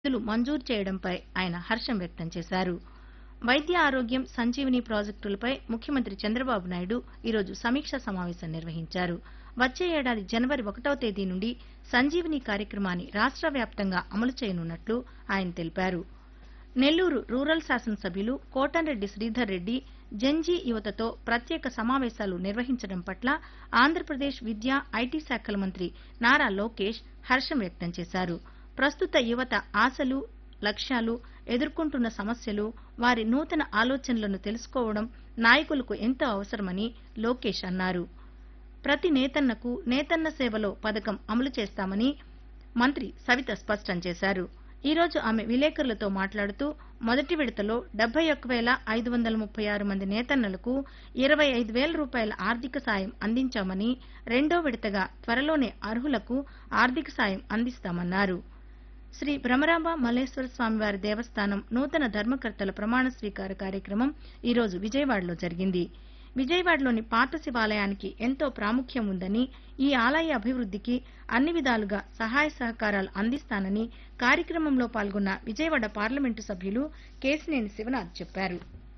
నిధులు మంజూరు చేయడంపై ఆయన హర్షం వ్యక్తం చేశారు వైద్య ఆరోగ్యం సంజీవని ప్రాజెక్టులపై ముఖ్యమంత్రి చంద్రబాబు నాయుడు ఈరోజు సమీక్షా సమావేశం నిర్వహించారు వచ్చే ఏడాది జనవరి ఒకటవ తేదీ నుండి సంజీవని కార్యక్రమాన్ని రాష్ట్ర వ్యాప్తంగా అమలు చేయనున్నట్లు ఆయన తెలిపారు నెల్లూరు రూరల్ శాసనసభ్యులు కోటంరెడ్డి శ్రీధర్ రెడ్డి జంజీ యువతతో ప్రత్యేక సమావేశాలు నిర్వహించడం పట్ల ఆంధ్రప్రదేశ్ విద్యా ఐటీ శాఖల మంత్రి నారా లోకేష్ హర్షం వ్యక్తం చేశారు ప్రస్తుత యువత ఆశలు లక్ష్యాలు ఎదుర్కొంటున్న సమస్యలు వారి నూతన ఆలోచనలను తెలుసుకోవడం నాయకులకు ఎంతో అవసరమని లోకేష్ అన్నారు ప్రతి నేతన్నకు నేతన్న సేవలో పథకం అమలు చేస్తామని మంత్రి సవిత స్పష్టం చేశారు ఈ రోజు ఆమె విలేకరులతో మాట్లాడుతూ మొదటి విడతలో డెబ్బై ఒక్క వేల ఐదు వందల ముప్పై ఆరు మంది నేతన్నలకు ఇరవై ఐదు వేల రూపాయల ఆర్థిక సాయం అందించామని రెండో విడతగా త్వరలోనే అర్హులకు ఆర్థిక సాయం అందిస్తామన్నారు శ్రీ భ్రమరాంబ మల్లేశ్వర స్వామివారి దేవస్థానం నూతన ధర్మకర్తల ప్రమాణ స్వీకార కార్యక్రమం ఈ రోజు విజయవాడలో జరిగింది విజయవాడలోని పాత శివాలయానికి ఎంతో ప్రాముఖ్యం ఉందని ఈ ఆలయ అభివృద్ధికి అన్ని విధాలుగా సహాయ సహకారాలు అందిస్తానని కార్యక్రమంలో పాల్గొన్న విజయవాడ పార్లమెంటు సభ్యులు కేసినేని శివనాథ్ చెప్పారు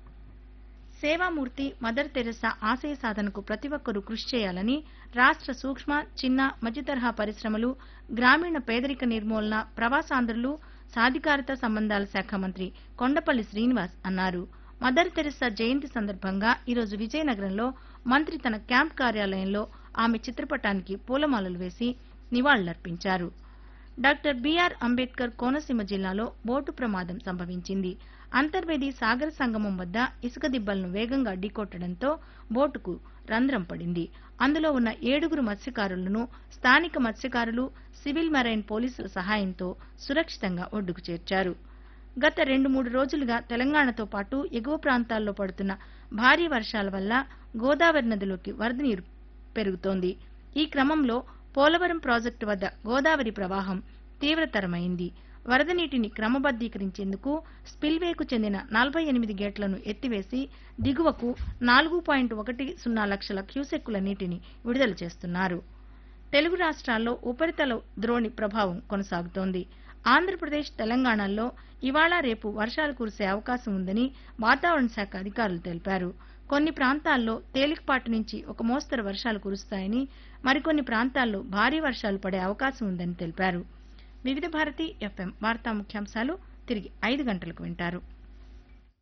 సేవామూర్తి మదర్ తెరెసా ఆశయ సాధనకు ప్రతి ఒక్కరూ కృషి చేయాలని రాష్ట్ర సూక్ష్మ చిన్న మధ్యతరహా పరిశ్రమలు గ్రామీణ పేదరిక నిర్మూలన ప్రవాసాంధ్రులు సాధికారత సంబంధాల శాఖ మంత్రి కొండపల్లి శ్రీనివాస్ అన్నారు మదర్ తెరెసా జయంతి సందర్భంగా ఈరోజు విజయనగరంలో మంత్రి తన క్యాంప్ కార్యాలయంలో ఆమె చిత్రపటానికి పూలమాలలు వేసి నివాళులర్పించారు డాక్టర్ బిఆర్ అంబేద్కర్ కోనసీమ జిల్లాలో బోటు ప్రమాదం సంభవించింది అంతర్వేది సాగర సంగమం వద్ద ఇసుక దిబ్బలను వేగంగా ఢీకొట్టడంతో బోటుకు రంధ్రం పడింది అందులో ఉన్న ఏడుగురు మత్స్యకారులను స్థానిక మత్స్యకారులు సివిల్ మెరైన్ పోలీసుల సహాయంతో సురక్షితంగా ఒడ్డుకు చేర్చారు గత రెండు మూడు రోజులుగా తెలంగాణతో పాటు ఎగువ ప్రాంతాల్లో పడుతున్న భారీ వర్షాల వల్ల గోదావరి నదిలోకి వరద నీరు పెరుగుతోంది ఈ క్రమంలో పోలవరం ప్రాజెక్టు వద్ద గోదావరి ప్రవాహం తీవ్రతరమైంది వరద నీటిని క్రమబద్దీకరించేందుకు స్పిల్వేకు చెందిన నలభై ఎనిమిది గేట్లను ఎత్తివేసి దిగువకు నాలుగు పాయింట్ ఒకటి సున్నా లక్షల క్యూసెక్కుల నీటిని విడుదల చేస్తున్నారు తెలుగు రాష్ట్రాల్లో ఉపరితల ద్రోణి ప్రభావం కొనసాగుతోంది ఆంధ్రప్రదేశ్ తెలంగాణల్లో ఇవాళ రేపు వర్షాలు కురిసే అవకాశం ఉందని వాతావరణ శాఖ అధికారులు తెలిపారు కొన్ని ప్రాంతాల్లో తేలికపాటి నుంచి ఒక మోస్తరు వర్షాలు కురుస్తాయని మరికొన్ని ప్రాంతాల్లో భారీ వర్షాలు పడే అవకాశం ఉందని తెలిపారు వివిధ భారతి ఎఫ్ఎం వార్తా ముఖ్యాంశాలు తిరిగి ఐదు గంటలకు వింటారు